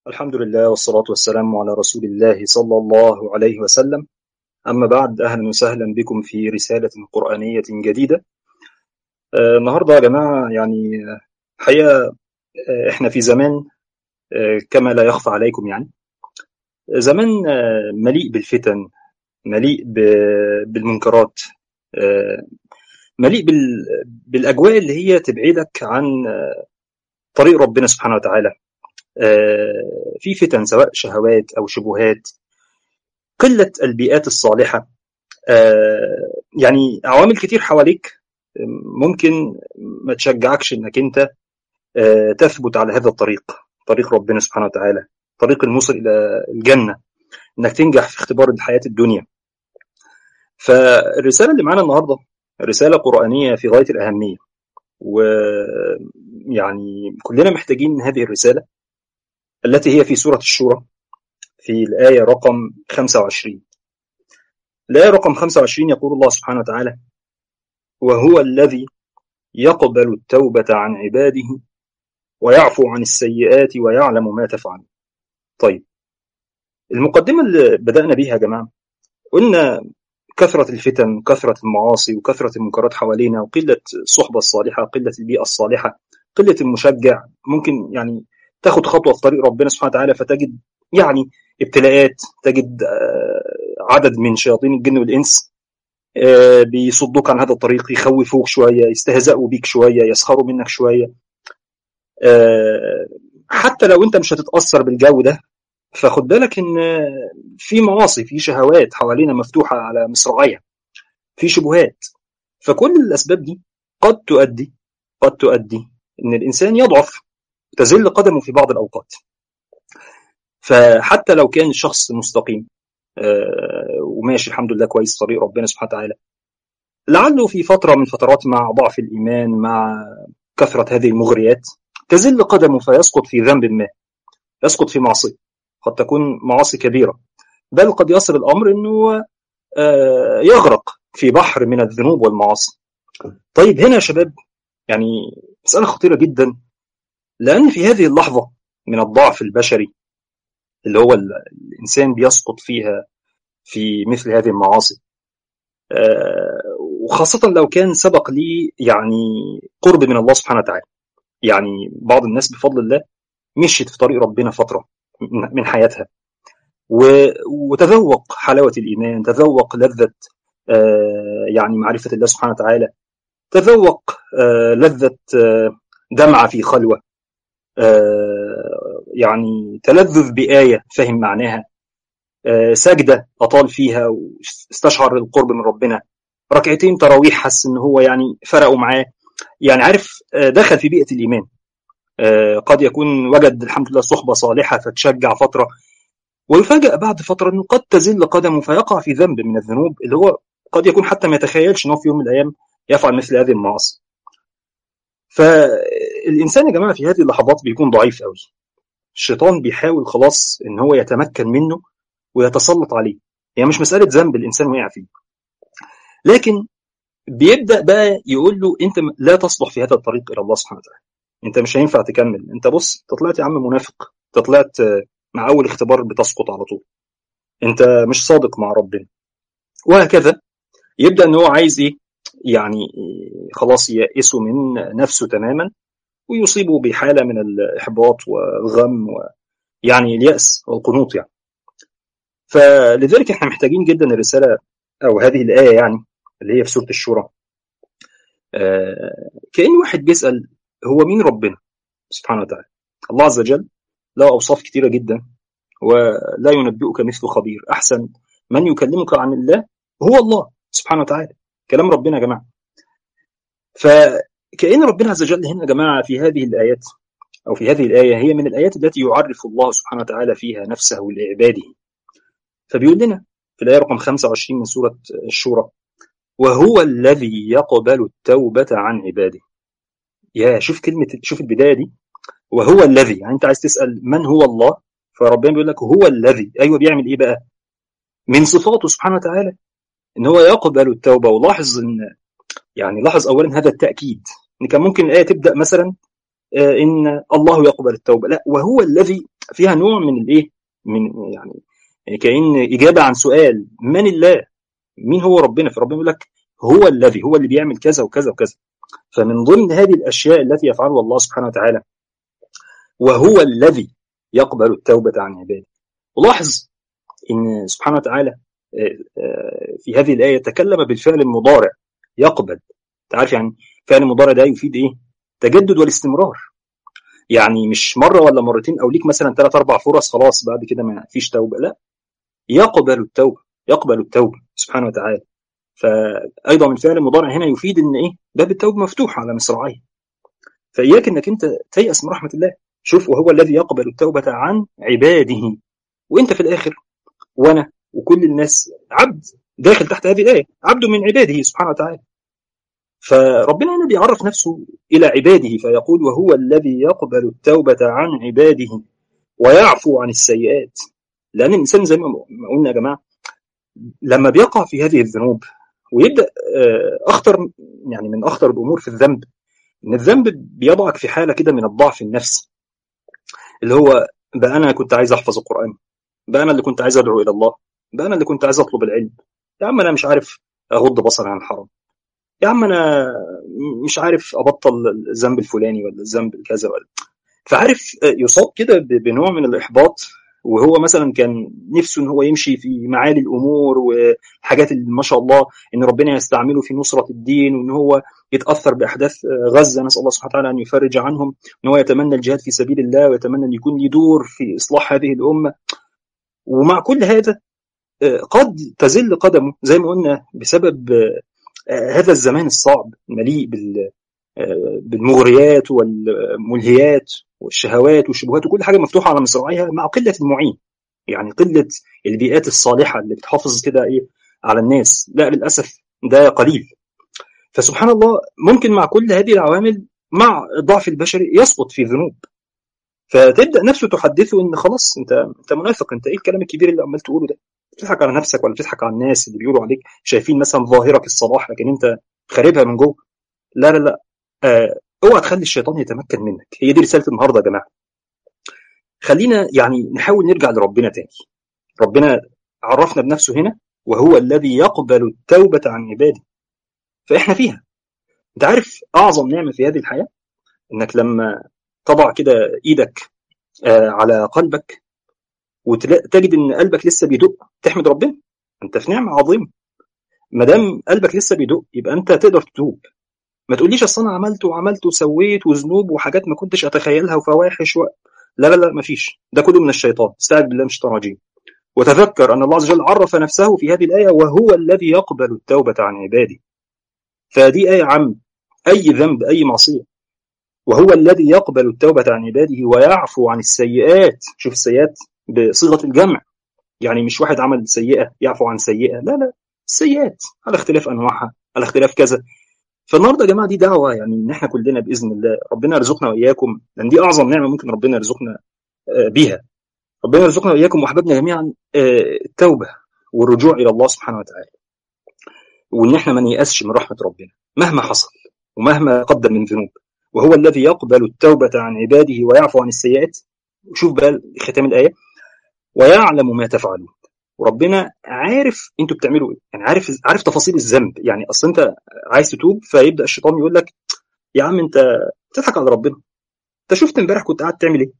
الحمد لله والصلاة والسلام على رسول الله صلى الله عليه وسلم أما بعد أهلا وسهلا بكم في رسالة قرآنية جديدة آه، النهاردة يا جماعة يعني آه، حقيقة آه، إحنا في زمان آه، كما لا يخفى عليكم يعني زمان آه، مليء بالفتن مليء ب- بالمنكرات آه، مليء بال- بالأجواء اللي هي تبعدك عن آه، طريق ربنا سبحانه وتعالى آه، في فتن سواء شهوات أو شبهات قلة البيئات الصالحة آه، يعني عوامل كتير حواليك ممكن ما تشجعكش انك انت آه، تثبت على هذا الطريق طريق ربنا سبحانه وتعالى طريق الموصل الى الجنة انك تنجح في اختبار الحياة الدنيا فالرسالة اللي معانا النهاردة رسالة قرآنية في غاية الأهمية ويعني كلنا محتاجين هذه الرسالة التي هي في سورة الشورى في الآية رقم 25 الآية رقم 25 يقول الله سبحانه وتعالى وهو الذي يقبل التوبة عن عباده ويعفو عن السيئات ويعلم ما تفعل طيب المقدمة اللي بدأنا بيها يا جماعة قلنا كثرة الفتن كثرة المعاصي وكثرة المنكرات حوالينا وقلة الصحبة الصالحة قلة البيئة الصالحة قلة المشجع ممكن يعني تاخد خطوة في طريق ربنا سبحانه وتعالى فتجد يعني ابتلاءات تجد آه، عدد من شياطين الجن والإنس آه، بيصدوك عن هذا الطريق يخوفوك شوية يستهزئوا بيك شوية يسخروا منك شوية آه، حتى لو انت مش هتتأثر بالجو ده فخد بالك ان في معاصي في شهوات حوالينا مفتوحة على مصراعيها في شبهات فكل الأسباب دي قد تؤدي قد تؤدي ان الإنسان يضعف تزل قدمه في بعض الأوقات فحتى لو كان الشخص مستقيم آه، وماشي الحمد لله كويس طريق ربنا سبحانه وتعالى لعله في فترة من فترات مع ضعف الإيمان مع كثرة هذه المغريات تزل قدمه فيسقط في ذنب ما يسقط في معصية قد تكون معاصي كبيرة بل قد يصل الأمر أنه آه، يغرق في بحر من الذنوب والمعاصي طيب هنا يا شباب يعني مسألة خطيرة جدا لأن في هذه اللحظة من الضعف البشري اللي هو ال- الإنسان بيسقط فيها في مثل هذه المعاصي آه، وخاصة لو كان سبق لي يعني قرب من الله سبحانه وتعالى يعني بعض الناس بفضل الله مشيت في طريق ربنا فترة من من حياتها و- وتذوق حلاوة الإيمان تذوق لذة آه، يعني معرفة الله سبحانه وتعالى تذوق آه، لذة آه، دمعة في خلوة آه، يعني تلذذ بآية فهم معناها آه، سجدة أطال فيها واستشعر القرب من ربنا ركعتين تراويح حس إن هو يعني فرقوا معاه يعني عارف آه، دخل في بيئة الإيمان آه، قد يكون وجد الحمد لله صحبة صالحة فتشجع فترة ويفاجأ بعد فترة أنه قد تزل قدمه فيقع في ذنب من الذنوب اللي هو قد يكون حتى ما يتخيلش أنه في يوم من الأيام يفعل مثل هذه المعاصي فالإنسان يا جماعة في هذه اللحظات بيكون ضعيف قوي الشيطان بيحاول خلاص ان هو يتمكن منه ويتسلط عليه هي يعني مش مسألة ذنب الإنسان وقع فيه لكن بيبدأ بقى يقول له أنت لا تصلح في هذا الطريق إلى الله سبحانه وتعالى أنت مش هينفع تكمل أنت بص أنت طلعت يا عم منافق أنت طلعت مع أول اختبار بتسقط على طول أنت مش صادق مع ربنا وهكذا يبدأ إن هو عايز إيه يعني خلاص ييأسه من نفسه تماما ويصيبه بحالة من الإحباط والغم ويعني اليأس والقنوط يعني فلذلك احنا محتاجين جدا الرسالة أو هذه الآية يعني اللي هي في سورة الشورى آه كأن واحد بيسأل هو مين ربنا سبحانه وتعالى الله عز وجل له أوصاف كثيرة جدا ولا ينبئك مثل خبير أحسن من يكلمك عن الله هو الله سبحانه وتعالى كلام ربنا يا جماعة فكأن ربنا عز وجل هنا يا جماعة في هذه الآيات أو في هذه الآية هي من الآيات التي يعرف الله سبحانه وتعالى فيها نفسه لعباده فبيقول لنا في الآية رقم 25 من سورة الشورى وهو الذي يقبل التوبة عن عباده يا شوف كلمة شوف البداية دي وهو الذي يعني أنت عايز تسأل من هو الله فربنا بيقول لك هو الذي أيوه بيعمل إيه بقى من صفاته سبحانه وتعالى إن هو يقبل التوبة ولاحظ إن يعني لاحظ أولا هذا التأكيد إن كان ممكن الآية تبدأ مثلا إن الله يقبل التوبة لا وهو الذي فيها نوع من الايه من يعني كأن إجابة عن سؤال من الله مين هو ربنا فربنا يقول لك هو الذي هو اللي بيعمل كذا وكذا وكذا فمن ضمن هذه الأشياء التي يفعلها الله سبحانه وتعالى وهو الذي يقبل التوبة عن عباده ولاحظ إن سبحانه وتعالى في هذه الآية تكلم بالفعل المضارع يقبل تعرف يعني فعل المضارع ده يفيد إيه تجدد والاستمرار يعني مش مرة ولا مرتين أو ليك مثلا ثلاث أربع فرص خلاص بعد كده ما فيش توبة لا يقبل التوبة يقبل التوبة سبحانه وتعالى فأيضا من فعل المضارع هنا يفيد إن إيه باب التوبة مفتوح على مصراعيه فإياك إنك أنت تيأس من رحمة الله شوف وهو الذي يقبل التوبة عن عباده وأنت في الآخر وأنا وكل الناس عبد داخل تحت هذه الآية عبد من عباده سبحانه وتعالى فربنا هنا بيعرف نفسه إلى عباده فيقول وهو الذي يقبل التوبة عن عباده ويعفو عن السيئات لأن الإنسان زي ما قلنا يا جماعة لما بيقع في هذه الذنوب ويبدأ أخطر يعني من أخطر الأمور في الذنب إن الذنب بيضعك في حالة كده من الضعف النفسي اللي هو بقى أنا كنت عايز أحفظ القرآن بقى أنا اللي كنت عايز أدعو إلى الله بقى أنا اللي كنت عايز أطلب العلم يا عم أنا مش عارف أغض بصري عن الحرام يا عم انا مش عارف ابطل الذنب الفلاني ولا الذنب كذا ولا فعارف يصاب كده بنوع من الاحباط وهو مثلا كان نفسه ان هو يمشي في معالي الامور وحاجات اللي ما شاء الله ان ربنا يستعمله في نصره الدين وان هو يتاثر باحداث غزه نسال الله سبحانه وتعالى ان يفرج عنهم ان هو يتمنى الجهاد في سبيل الله ويتمنى ان يكون له دور في اصلاح هذه الامه ومع كل هذا قد تزل قدمه زي ما قلنا بسبب هذا الزمان الصعب مليء بالمغريات والملهيات والشهوات والشبهات وكل حاجه مفتوحه على مصراعيها مع قله المعين يعني قله البيئات الصالحه اللي بتحافظ كده ايه على الناس لا للاسف ده قليل فسبحان الله ممكن مع كل هذه العوامل مع الضعف البشري يسقط في ذنوب فتبدا نفسه تحدثه ان خلاص انت انت منافق انت ايه الكلام الكبير اللي عمال تقوله ده بتضحك على نفسك ولا بتضحك على الناس اللي بيقولوا عليك شايفين مثلا ظاهرك الصلاح لكن انت خاربها من جوه لا لا لا آه اوعى تخلي الشيطان يتمكن منك هي دي رساله النهارده يا جماعه خلينا يعني نحاول نرجع لربنا تاني ربنا عرفنا بنفسه هنا وهو الذي يقبل التوبه عن عباده فاحنا فيها انت عارف اعظم نعمه في هذه الحياه انك لما تضع كده ايدك آه على قلبك وتجد ان قلبك لسه بيدق تحمد ربنا انت في نعمه عظيمه ما دام قلبك لسه بيدق يبقى انت تقدر تتوب ما تقوليش اصل انا عملت وعملت وسويت وذنوب وحاجات ما كنتش اتخيلها وفواحش و... لا لا لا ما فيش ده كله من الشيطان استعذ بالله من الشيطان الرجيم وتذكر ان الله عز وجل عرف نفسه في هذه الايه وهو الذي يقبل التوبه عن عباده فدي ايه عم اي ذنب اي معصيه وهو الذي يقبل التوبه عن عباده ويعفو عن السيئات شوف السيئات بصيغه الجمع يعني مش واحد عمل سيئه يعفو عن سيئه لا لا السيئات على اختلاف انواعها على اختلاف كذا فالنهارده يا جماعه دي دعوه يعني ان احنا كلنا باذن الله ربنا يرزقنا واياكم لان دي اعظم نعمه ممكن ربنا يرزقنا بيها ربنا يرزقنا واياكم واحبابنا جميعا التوبه والرجوع الى الله سبحانه وتعالى وان احنا ما نيأسش من رحمه ربنا مهما حصل ومهما قدم من ذنوب وهو الذي يقبل التوبه عن عباده ويعفو عن السيئات شوف بقى ختام الايه ويعلم ما تفعلون وربنا عارف انتوا بتعملوا ايه يعني عارف عارف تفاصيل الذنب يعني اصل انت عايز تتوب فيبدا الشيطان يقول لك يا عم انت بتضحك على ربنا انت شفت امبارح كنت قاعد تعمل ايه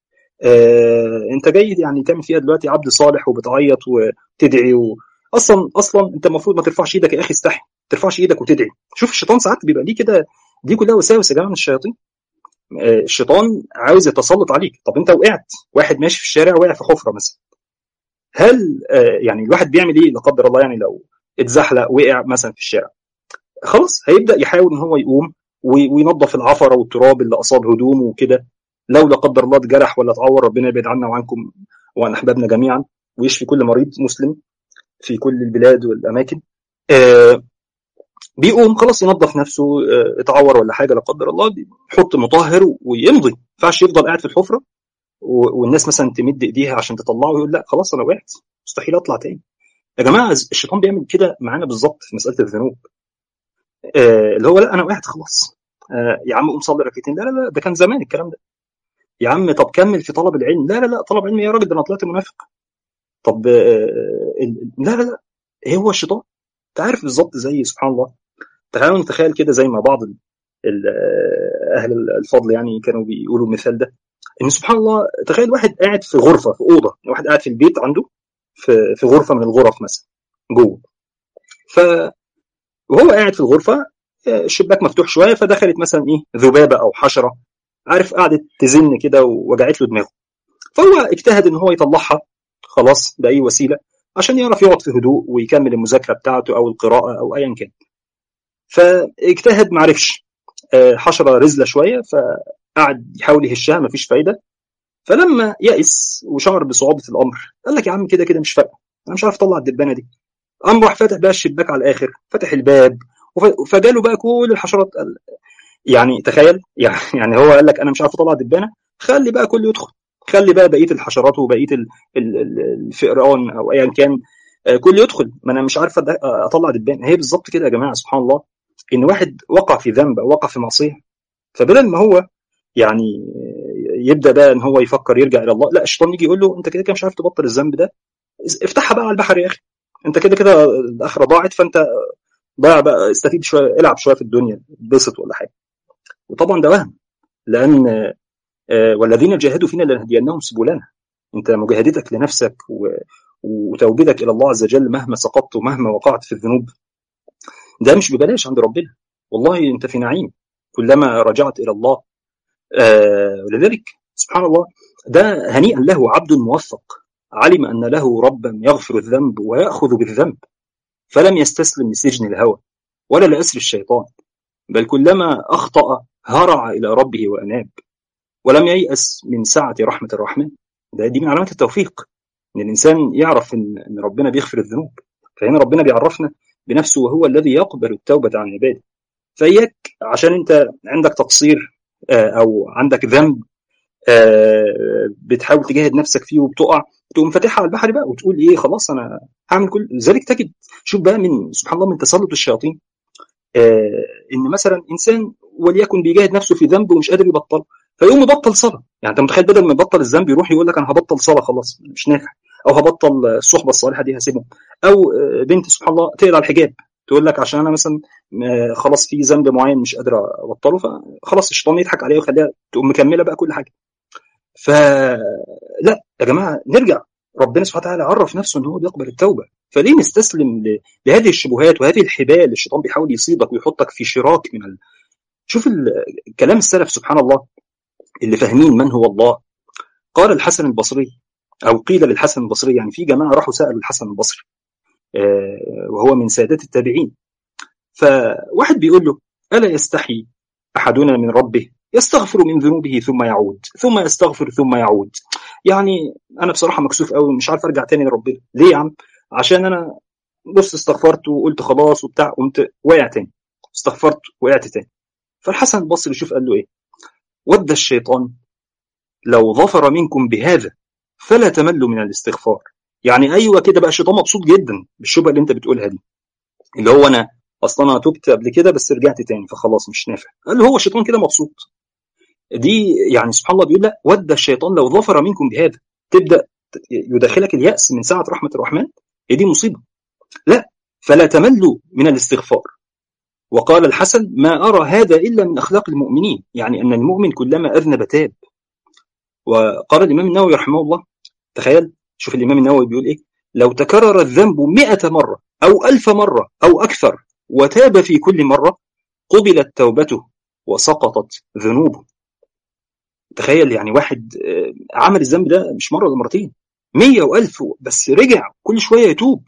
آه انت جاي يعني تعمل فيها دلوقتي عبد صالح وبتعيط وتدعي و... اصلا اصلا انت المفروض ما ترفعش ايدك يا اخي استحي ما ترفعش ايدك وتدعي شوف الشيطان ساعات بيبقى ليه كده دي كلها وساوس يا جماعه من الشياطين آه الشيطان عاوز يتسلط عليك طب انت وقعت واحد ماشي في الشارع وقع في حفره مثلا هل آه يعني الواحد بيعمل ايه لا قدر الله يعني لو اتزحلق وقع مثلا في الشارع خلاص هيبدا يحاول ان هو يقوم وينظف العفره والتراب اللي اصاب هدومه وكده لو لا قدر الله اتجرح ولا اتعور ربنا يبعد عنا وعنكم وعن احبابنا جميعا ويشفي كل مريض مسلم في كل البلاد والاماكن آه بيقوم خلاص ينظف نفسه آه اتعور ولا حاجه لا قدر الله يحط مطهر ويمضي ما ينفعش يفضل قاعد في الحفره والناس مثلا تمد ايديها عشان تطلعه ويقول لا خلاص انا وقعت مستحيل اطلع تاني يا جماعه الشيطان بيعمل كده معانا بالظبط في مساله الذنوب آه اللي هو لا انا وقعت خلاص آه يا عم قوم صلي ركعتين لا لا لا ده كان زمان الكلام ده يا عم طب كمل في طلب العلم لا لا لا طلب علم يا راجل ده انا طلعت منافق طب لا لا لا هو الشيطان انت عارف بالظبط زي سبحان الله تعالوا نتخيل كده زي ما بعض اهل الفضل يعني كانوا بيقولوا المثال ده ان سبحان الله تخيل واحد قاعد في غرفه في اوضه واحد قاعد في البيت عنده في في غرفه من الغرف مثلا جوه ف وهو قاعد في الغرفه الشباك مفتوح شويه فدخلت مثلا ايه ذبابه او حشره عارف قعدت تزن كده ووجعت له دماغه فهو اجتهد ان هو يطلعها خلاص باي وسيله عشان يعرف يقعد في هدوء ويكمل المذاكره بتاعته او القراءه او ايا كان فاجتهد معرفش حشره رزله شويه فقعد يحاول يهشها مفيش فايده فلما يأس وشعر بصعوبه الامر قال لك يا عم كده كده مش فارقه انا مش عارف اطلع الدبانه دي قام راح فاتح بقى الشباك على الاخر فتح الباب فجاله بقى كل الحشرات يعني تخيل يعني هو قال لك انا مش عارف اطلع دبانه خلي بقى كله يدخل خلي بقى بقيه الحشرات وبقيه الفئران او ايا كان كله يدخل ما انا مش عارف اطلع دبانه هي بالظبط كده يا جماعه سبحان الله ان واحد وقع في ذنب او وقع في معصيه فبدل ما هو يعني يبدا بقى ان هو يفكر يرجع الى الله لا الشيطان يجي يقول له انت كده كده مش عارف تبطل الذنب ده افتحها بقى على البحر يا اخي انت كده كده الاخره ضاعت فانت ضيع بقى استفيد شويه العب شويه في الدنيا اتبسط ولا حاجه وطبعا ده وهم لان والذين جاهدوا فينا لنهدينهم سبلنا انت مجاهدتك لنفسك وتوبتك الى الله عز وجل مهما سقطت ومهما وقعت في الذنوب ده مش ببلاش عند ربنا والله انت في نعيم كلما رجعت الى الله آه ولذلك سبحان الله ده هنيئا له عبد موفق علم ان له ربا يغفر الذنب وياخذ بالذنب فلم يستسلم لسجن الهوى ولا لاسر الشيطان بل كلما اخطا هرع الى ربه واناب ولم ييأس من سعة رحمة الرحمن ده دي من علامات التوفيق ان الانسان يعرف ان ان ربنا بيغفر الذنوب فهنا ربنا بيعرفنا بنفسه وهو الذي يقبل التوبة عن عباده فإياك عشان أنت عندك تقصير أو عندك ذنب بتحاول تجاهد نفسك فيه وبتقع تقوم فاتحها على البحر بقى وتقول ايه خلاص انا هعمل كل لذلك تجد شوف بقى من سبحان الله من تسلط الشياطين ان مثلا انسان وليكن بيجاهد نفسه في ذنب ومش قادر يبطل فيقوم يبطل صلاه يعني انت متخيل بدل ما يبطل الذنب يروح يقول لك انا هبطل صلاه خلاص مش نافع او هبطل الصحبه الصالحه دي هسيبهم او بنت سبحان الله تقلع الحجاب تقول لك عشان انا مثلا خلاص في ذنب معين مش قادره ابطله فخلاص الشيطان يضحك عليها ويخليها تقوم مكمله بقى كل حاجه فلا يا جماعه نرجع ربنا سبحانه وتعالى عرف نفسه ان هو بيقبل التوبه فليه نستسلم لهذه الشبهات وهذه الحبال اللي الشيطان بيحاول يصيبك ويحطك في شراك من ال... شوف كلام السلف سبحان الله اللي فاهمين من هو الله قال الحسن البصري او قيل للحسن البصري يعني في جماعه راحوا سالوا الحسن البصري وهو من سادات التابعين فواحد بيقول له الا يستحي احدنا من ربه يستغفر من ذنوبه ثم يعود ثم يستغفر ثم يعود يعني انا بصراحه مكسوف قوي مش عارف ارجع تاني لربنا ليه يا عم عشان انا بص استغفرت وقلت خلاص وبتاع قمت واقع تاني استغفرت وقعت تاني فالحسن البصري شوف قال له ايه ود الشيطان لو ظفر منكم بهذا فلا تملوا من الاستغفار يعني ايوه كده بقى الشيطان مبسوط جدا بالشبهه اللي انت بتقولها دي اللي هو انا اصلا انا تبت قبل كده بس رجعت تاني فخلاص مش نافع قال له هو الشيطان كده مبسوط دي يعني سبحان الله بيقول لا ود الشيطان لو ظفر منكم بهذا تبدا يدخلك الياس من سعه رحمه الرحمن هي دي مصيبه لا فلا تملوا من الاستغفار وقال الحسن ما ارى هذا الا من اخلاق المؤمنين يعني ان المؤمن كلما اذنب تاب وقال الامام النووي رحمه الله تخيل شوف الامام النووي بيقول ايه لو تكرر الذنب مئة مرة أو ألف مرة أو أكثر وتاب في كل مرة قبلت توبته وسقطت ذنوبه تخيل يعني واحد عمل الذنب ده مش مرة ولا مرتين مية وألف بس رجع كل شوية يتوب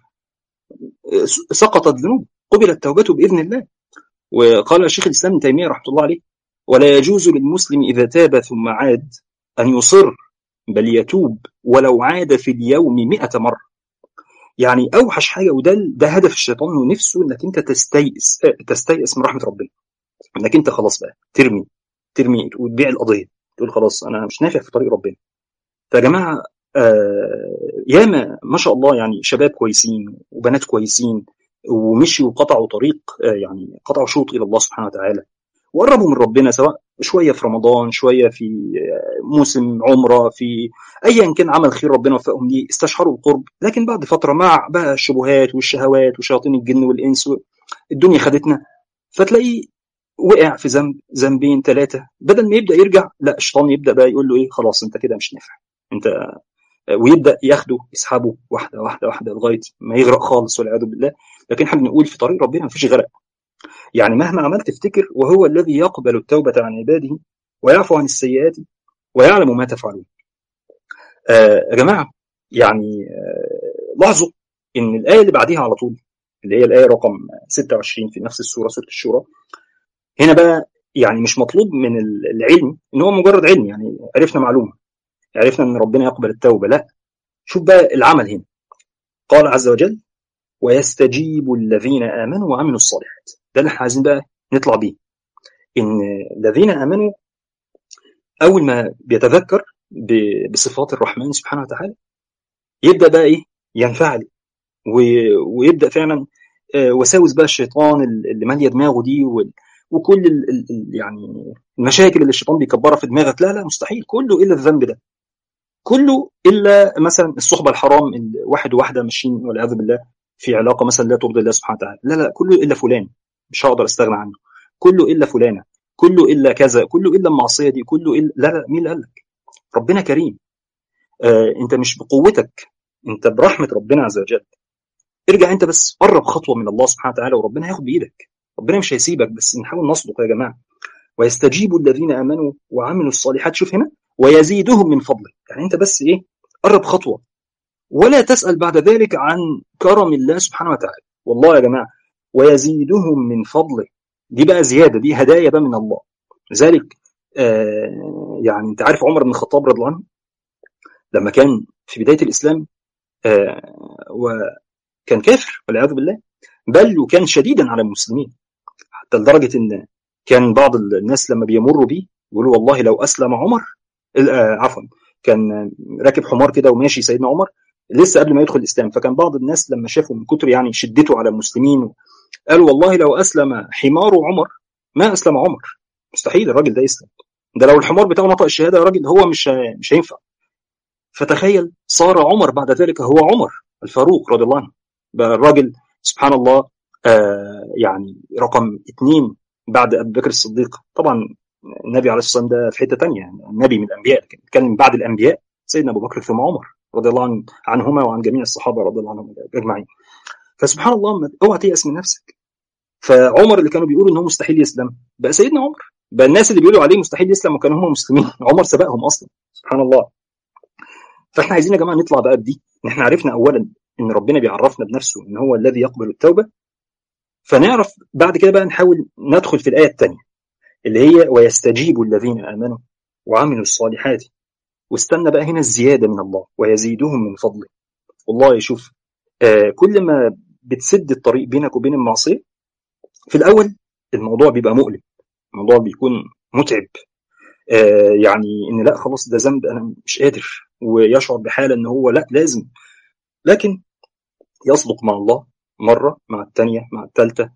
سقطت ذنوبه قبلت توبته بإذن الله وقال الشيخ الإسلام ابن تيمية رحمه الله عليه ولا يجوز للمسلم إذا تاب ثم عاد أن يصر بل يتوب ولو عاد في اليوم مئة مرة يعني أوحش حاجة وده ده هدف الشيطان ونفسه إنك أنت تستيئس تستيئس من رحمة ربنا إنك أنت خلاص بقى ترمي ترمي وتبيع القضية تقول خلاص أنا مش نافع في طريق ربنا فيا جماعة آه ياما ما شاء الله يعني شباب كويسين وبنات كويسين ومشوا وقطعوا طريق آه يعني قطعوا شوط إلى الله سبحانه وتعالى وقربوا من ربنا سواء شويه في رمضان شويه في موسم عمره في ايا كان عمل خير ربنا وفقهم ليه استشعروا القرب لكن بعد فتره مع بقى الشبهات والشهوات وشياطين الجن والانس الدنيا خدتنا فتلاقيه وقع في ذنب ذنبين ثلاثه بدل ما يبدا يرجع لا الشيطان يبدا بقى يقول له ايه خلاص انت كده مش نافع انت ويبدا ياخده يسحبه واحده واحده واحده لغايه ما يغرق خالص والعياذ بالله لكن احنا بنقول في طريق ربنا مفيش غرق يعني مهما عملت افتكر وهو الذي يقبل التوبه عن عباده ويعفو عن السيئات ويعلم ما تفعلون آه يا جماعه يعني آه لاحظوا ان الايه اللي بعديها على طول اللي هي الايه رقم 26 في نفس السوره سوره الشورى هنا بقى يعني مش مطلوب من العلم ان هو مجرد علم يعني عرفنا معلومه عرفنا ان ربنا يقبل التوبه لا شوف بقى العمل هنا قال عز وجل ويستجيب الذين امنوا وعملوا الصالحات ده اللي احنا عايزين بقى نطلع بيه ان الذين امنوا اول ما بيتذكر بصفات الرحمن سبحانه وتعالى يبدا بقى ايه ينفعل ويبدا فعلا وساوس بقى الشيطان اللي ماليه دماغه دي وكل ال ال يعني المشاكل اللي الشيطان بيكبرها في دماغك لا لا مستحيل كله الا الذنب ده كله الا مثلا الصحبه الحرام واحد وواحده ماشيين والعياذ بالله في علاقه مثلا لا ترضي الله سبحانه وتعالى لا لا كله الا فلان مش هقدر استغنى عنه كله الا فلانه كله الا كذا كله الا المعصيه دي كله الا لا لا مين اللي قال لك ربنا كريم آه انت مش بقوتك انت برحمه ربنا عز وجل ارجع انت بس قرب خطوه من الله سبحانه وتعالى وربنا هياخد بايدك ربنا مش هيسيبك بس نحاول نصدق يا جماعه ويستجيب الذين امنوا وعملوا الصالحات شوف هنا ويزيدهم من فضله يعني انت بس ايه قرب خطوه ولا تسال بعد ذلك عن كرم الله سبحانه وتعالى والله يا جماعه ويزيدهم من فضله دي بقى زياده دي هدايا بقى من الله لذلك آه يعني انت عارف عمر بن الخطاب رضي الله عنه لما كان في بدايه الاسلام آه وكان كافر والعياذ بالله بل وكان شديدا على المسلمين حتى لدرجه ان كان بعض الناس لما بيمروا بيه يقولوا والله لو اسلم عمر آه عفوا كان راكب حمار كده وماشي سيدنا عمر لسه قبل ما يدخل الاسلام فكان بعض الناس لما شافوا من كتر يعني شدته على المسلمين قالوا والله لو اسلم حمار عمر ما اسلم عمر مستحيل الراجل ده يسلم ده لو الحمار بتاعه نطق الشهاده يا راجل هو مش مش هينفع فتخيل صار عمر بعد ذلك هو عمر الفاروق رضي الله عنه بقى الراجل سبحان الله آه يعني رقم اثنين بعد ابي بكر الصديق طبعا النبي عليه الصلاه والسلام ده في حته ثانيه يعني النبي من الانبياء لكن نتكلم بعد الانبياء سيدنا ابو بكر ثم عمر رضي الله عن عنهما وعن جميع الصحابه رضي الله عنهم اجمعين فسبحان الله اوعى تيأس من نفسك فعمر اللي كانوا بيقولوا ان هو مستحيل يسلم بقى سيدنا عمر بقى الناس اللي بيقولوا عليه مستحيل يسلم وكانوا هم مسلمين عمر سبقهم اصلا سبحان الله فاحنا عايزين يا جماعه نطلع بقى بدي ان احنا عرفنا اولا ان ربنا بيعرفنا بنفسه ان هو الذي يقبل التوبه فنعرف بعد كده بقى نحاول ندخل في الايه الثانيه اللي هي ويستجيب الذين امنوا وعملوا الصالحات واستنى بقى هنا الزياده من الله ويزيدهم من فضله والله يشوف آه كل ما بتسد الطريق بينك وبين المعصيه في الاول الموضوع بيبقى مؤلم الموضوع بيكون متعب آه يعني ان لا خلاص ده ذنب انا مش قادر ويشعر بحاله ان هو لا لازم لكن يصدق مع الله مره مع الثانيه مع الثالثه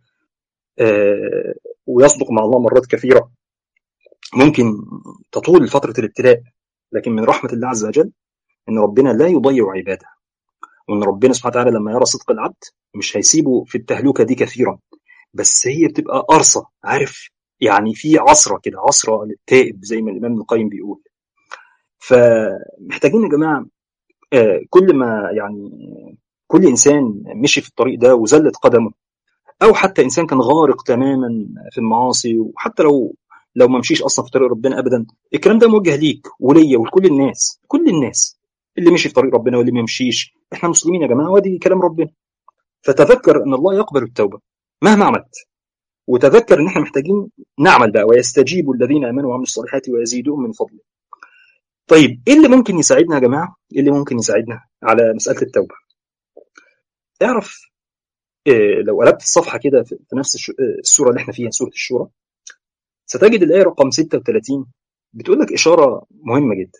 آه ويصدق مع الله مرات كثيره ممكن تطول فتره الابتلاء لكن من رحمه الله عز وجل ان ربنا لا يضيع عباده وان ربنا سبحانه وتعالى لما يرى صدق العبد مش هيسيبه في التهلكه دي كثيرا بس هي بتبقى قرصه عارف يعني في عصره كده عصره للتائب زي ما الامام القيم بيقول فمحتاجين يا جماعه كل ما يعني كل انسان مشي في الطريق ده وزلت قدمه او حتى انسان كان غارق تماما في المعاصي وحتى لو لو ما مشيش اصلا في طريق ربنا ابدا الكلام ده موجه ليك وليا ولكل الناس كل الناس اللي مشي في طريق ربنا واللي ما مشيش احنا مسلمين يا جماعه وادي كلام ربنا فتذكر ان الله يقبل التوبه مهما عملت وتذكر ان احنا محتاجين نعمل بقى ويستجيب الذين امنوا وعملوا الصالحات ويزيدهم من فضله طيب ايه اللي ممكن يساعدنا يا جماعه ايه اللي ممكن يساعدنا على مساله التوبه اعرف إيه لو قلبت الصفحه كده في نفس السوره اللي احنا فيها سوره الشورى ستجد الايه رقم 36 بتقول لك اشاره مهمه جدا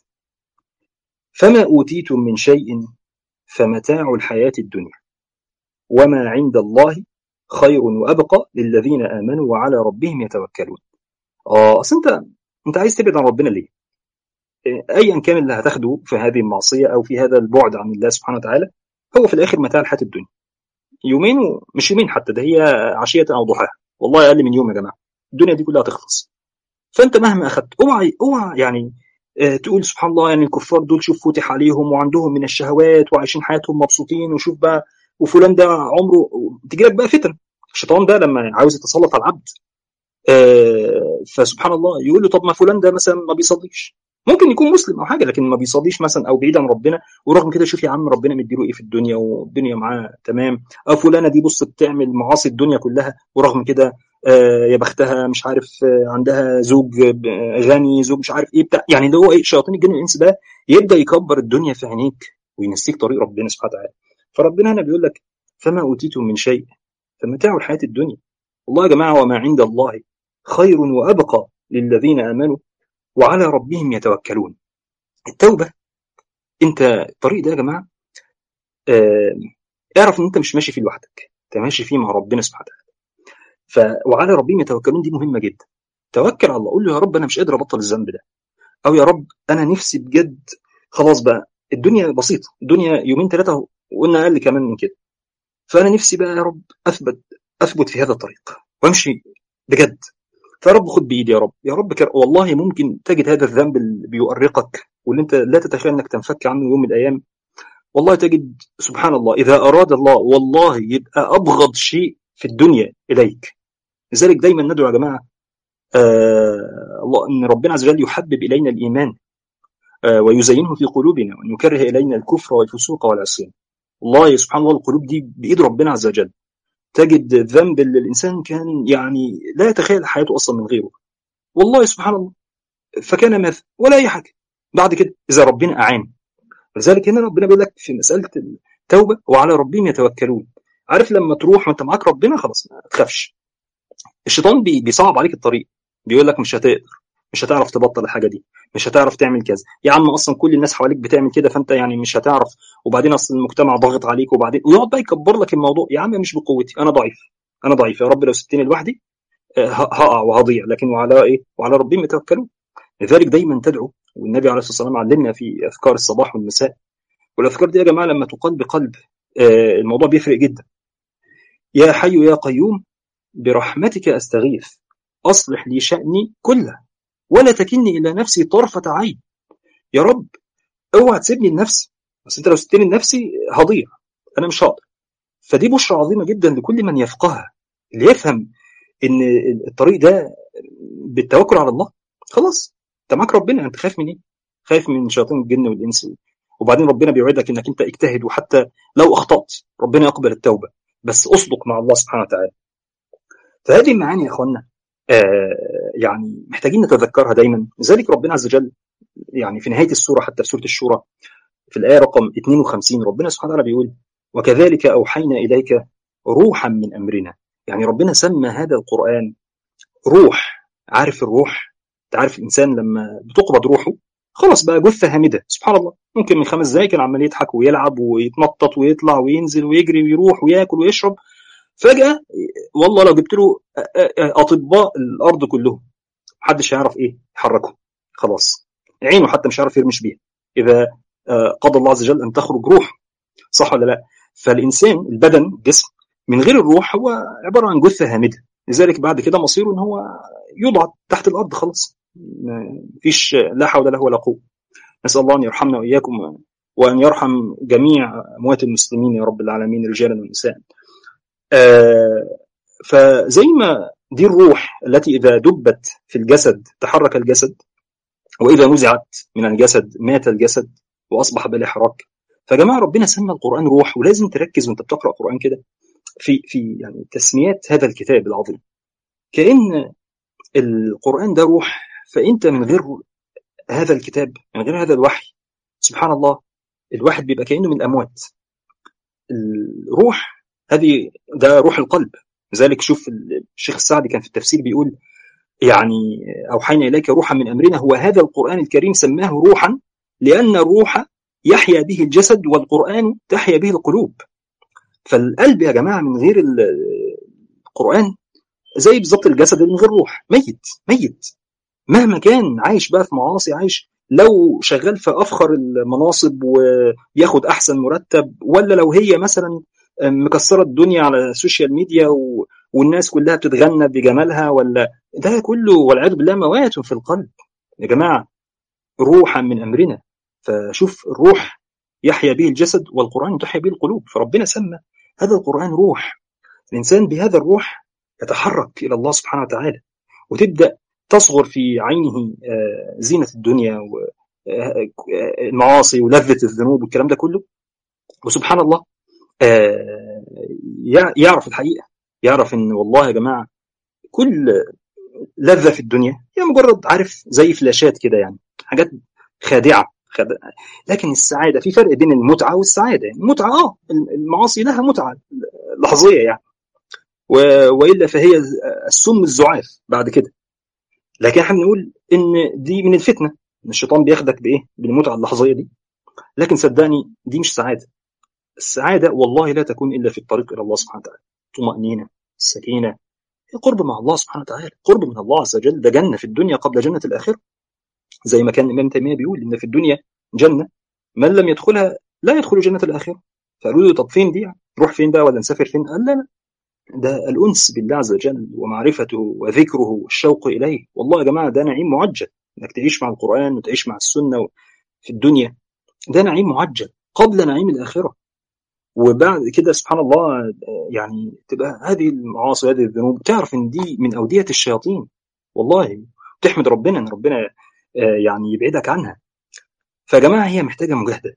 فما اوتيتم من شيء فمتاع الحياه الدنيا وما عند الله خير وابقى للذين امنوا وعلى ربهم يتوكلون اه اصل انت انت عايز تبعد عن ربنا ليه ايا كان اللي هتاخده في هذه المعصيه او في هذا البعد عن الله سبحانه وتعالى هو في الاخر متاع الحياه الدنيا يومين ومش يومين حتى ده هي عشيه او ضحاها والله اقل من يوم يا جماعه الدنيا دي كلها تخلص فانت مهما اخذت اوعى اوعى يعني آه، تقول سبحان الله يعني الكفار دول شوف فتح عليهم وعندهم من الشهوات وعايشين حياتهم مبسوطين وشوف بقى وفلان ده عمره تجي لك بقى فتن الشيطان ده لما عاوز يتسلط على العبد آه، فسبحان الله يقول له طب ما فلان ده مثلا ما بيصليش ممكن يكون مسلم او حاجه لكن ما بيصليش مثلا او بعيد عن ربنا ورغم كده شوف يا عم ربنا مديله ايه في الدنيا والدنيا معاه تمام او فلانه دي بص بتعمل معاصي الدنيا كلها ورغم كده آه يا بختها مش عارف آه عندها زوج غني زوج مش عارف ايه بتاع يعني اللي هو ايه شياطين الجن والانس ده يبدا يكبر الدنيا في عينيك وينسيك طريق ربنا سبحانه وتعالى فربنا هنا بيقول لك فما اوتيتم من شيء فمتاع الحياه الدنيا والله يا جماعه وما عند الله خير وابقى للذين امنوا وعلى ربهم يتوكلون التوبة انت الطريق ده يا جماعة آه اعرف ان انت مش ماشي فيه لوحدك انت ماشي فيه مع ربنا سبحانه وتعالى ف وعلى ربهم يتوكلون دي مهمة جدا توكل على الله قول له يا رب انا مش قادر ابطل الذنب ده او يا رب انا نفسي بجد خلاص بقى الدنيا بسيطة الدنيا يومين ثلاثة وقلنا اقل كمان من كده فانا نفسي بقى يا رب اثبت اثبت في هذا الطريق وامشي بجد فيا رب خد بايدي يا رب يا رب كر... والله ممكن تجد هذا الذنب اللي بيؤرقك واللي انت لا تتخيل انك تنفك عنه يوم من الايام والله تجد سبحان الله اذا اراد الله والله يبقى ابغض شيء في الدنيا اليك لذلك دايما ندعو يا جماعه آه الله ان ربنا عز وجل يحبب الينا الايمان آه ويزينه في قلوبنا وان يكره الينا الكفر والفسوق والعصيان والله سبحان الله القلوب دي بايد ربنا عز وجل تجد الذنب اللي الانسان كان يعني لا يتخيل حياته اصلا من غيره والله سبحان الله فكان مثل ولا اي حاجه بعد كده اذا ربنا اعان لذلك هنا ربنا بيقول لك في مساله التوبه وعلى ربهم يتوكلون عارف لما تروح وانت معاك ربنا خلاص ما تخافش الشيطان بيصعب عليك الطريق بيقول لك مش هتقدر مش هتعرف تبطل الحاجه دي مش هتعرف تعمل كذا يا عم اصلا كل الناس حواليك بتعمل كده فانت يعني مش هتعرف وبعدين اصلا المجتمع ضاغط عليك وبعدين ويقعد بقى يكبر لك الموضوع يا عم مش بقوتي انا ضعيف انا ضعيف يا رب لو سبتني لوحدي هقع وهضيع لكن وعلى ايه وعلى ربهم يتوكلون لذلك دايما تدعو والنبي عليه الصلاه والسلام علمنا في اذكار الصباح والمساء والاذكار دي يا جماعه لما تقال بقلب الموضوع بيفرق جدا يا حي يا قيوم برحمتك استغيث اصلح لي شاني كله ولا تكلني الى نفسي طرفه عين يا رب اوعى تسيبني لنفسي بس انت لو سبتني لنفسي هضيع انا مش هقدر فدي بشرى عظيمه جدا لكل من يفقهها اللي يفهم ان الطريق ده بالتوكل على الله خلاص انت معاك ربنا انت خايف من ايه؟ خايف من شياطين الجن والانس وبعدين ربنا بيوعدك انك انت اجتهد وحتى لو اخطات ربنا يقبل التوبه بس اصدق مع الله سبحانه وتعالى فهذه المعاني يا اخوانا آه يعني محتاجين نتذكرها دايما لذلك ربنا عز وجل يعني في نهايه السوره حتى في سوره الشورى في الايه رقم 52 ربنا سبحانه وتعالى بيقول وكذلك اوحينا اليك روحا من امرنا يعني ربنا سمى هذا القران روح عارف الروح انت عارف الانسان لما بتقبض روحه خلاص بقى جثه هامده سبحان الله ممكن من خمس دقايق كان عمال يضحك ويلعب ويتنطط ويطلع وينزل ويجري ويروح وياكل ويشرب فجاه والله لو جبت له اطباء الارض كلهم محدش هيعرف ايه يحركه خلاص عينه حتى مش عارف يرمش بيها اذا قضى الله عز وجل ان تخرج روح صح ولا لا فالانسان البدن الجسم من غير الروح هو عباره عن جثه هامده لذلك بعد كده مصيره ان هو يوضع تحت الارض خلاص مفيش لا حول له ولا قوه نسال الله ان يرحمنا واياكم وان يرحم جميع اموات المسلمين يا رب العالمين رجالا ونساء آه فزي ما دي الروح التي اذا دبت في الجسد تحرك الجسد واذا نزعت من الجسد مات الجسد واصبح بلا حراك فجماعه ربنا سمى القران روح ولازم تركز وانت بتقرا قران كده في في يعني تسميات هذا الكتاب العظيم كان القران ده روح فانت من غير هذا الكتاب من غير هذا الوحي سبحان الله الواحد بيبقى كانه من الاموات الروح هذه ده روح القلب لذلك شوف الشيخ السعدي كان في التفسير بيقول يعني اوحينا اليك روحا من امرنا هو هذا القران الكريم سماه روحا لان الروح يحيا به الجسد والقران تحيا به القلوب فالقلب يا جماعه من غير القران زي بالظبط الجسد اللي من غير روح ميت ميت مهما كان عايش بقى في معاصي عايش لو شغال في افخر المناصب وبياخد احسن مرتب ولا لو هي مثلا مكسره الدنيا على السوشيال ميديا و... والناس كلها بتتغنى بجمالها ولا ده كله والعياذ بالله موات في القلب يا جماعه روحا من امرنا فشوف الروح يحيا به الجسد والقران تحيا به القلوب فربنا سمى هذا القران روح الانسان بهذا الروح يتحرك الى الله سبحانه وتعالى وتبدا تصغر في عينه زينه الدنيا والمعاصي ولذه الذنوب والكلام ده كله وسبحان الله يعرف الحقيقه يعرف ان والله يا جماعه كل لذه في الدنيا هي مجرد عارف زي فلاشات كده يعني حاجات خادعه خد... لكن السعاده في فرق بين المتعه والسعاده يعني المتعه اه المعاصي لها متعه لحظيه يعني و... والا فهي السم الزعاف بعد كده لكن احنا بنقول ان دي من الفتنه ان الشيطان بياخدك بايه بالمتعه اللحظيه دي لكن صدقني دي مش سعاده السعاده والله لا تكون الا في الطريق الى الله سبحانه وتعالى طمانينه السكينه قرب مع الله سبحانه وتعالى قرب من الله عز وجل ده جنه في الدنيا قبل جنه الاخره زي ما كان الامام تيميه بيقول ان في الدنيا جنه من لم يدخلها لا يدخل جنه الاخره فقالوا له طب فين دي نروح فين بقى ولا نسافر فين قال لا لا ده الانس بالله عز وجل ومعرفته وذكره والشوق اليه والله يا جماعه ده نعيم معجل انك تعيش مع القران وتعيش مع السنه في الدنيا ده نعيم معجل قبل نعيم الاخره وبعد كده سبحان الله يعني تبقى هذه المعاصي وهذه الذنوب تعرف ان دي من اوديه الشياطين والله تحمد ربنا ان ربنا يعني يبعدك عنها فيا جماعه هي محتاجه مجاهده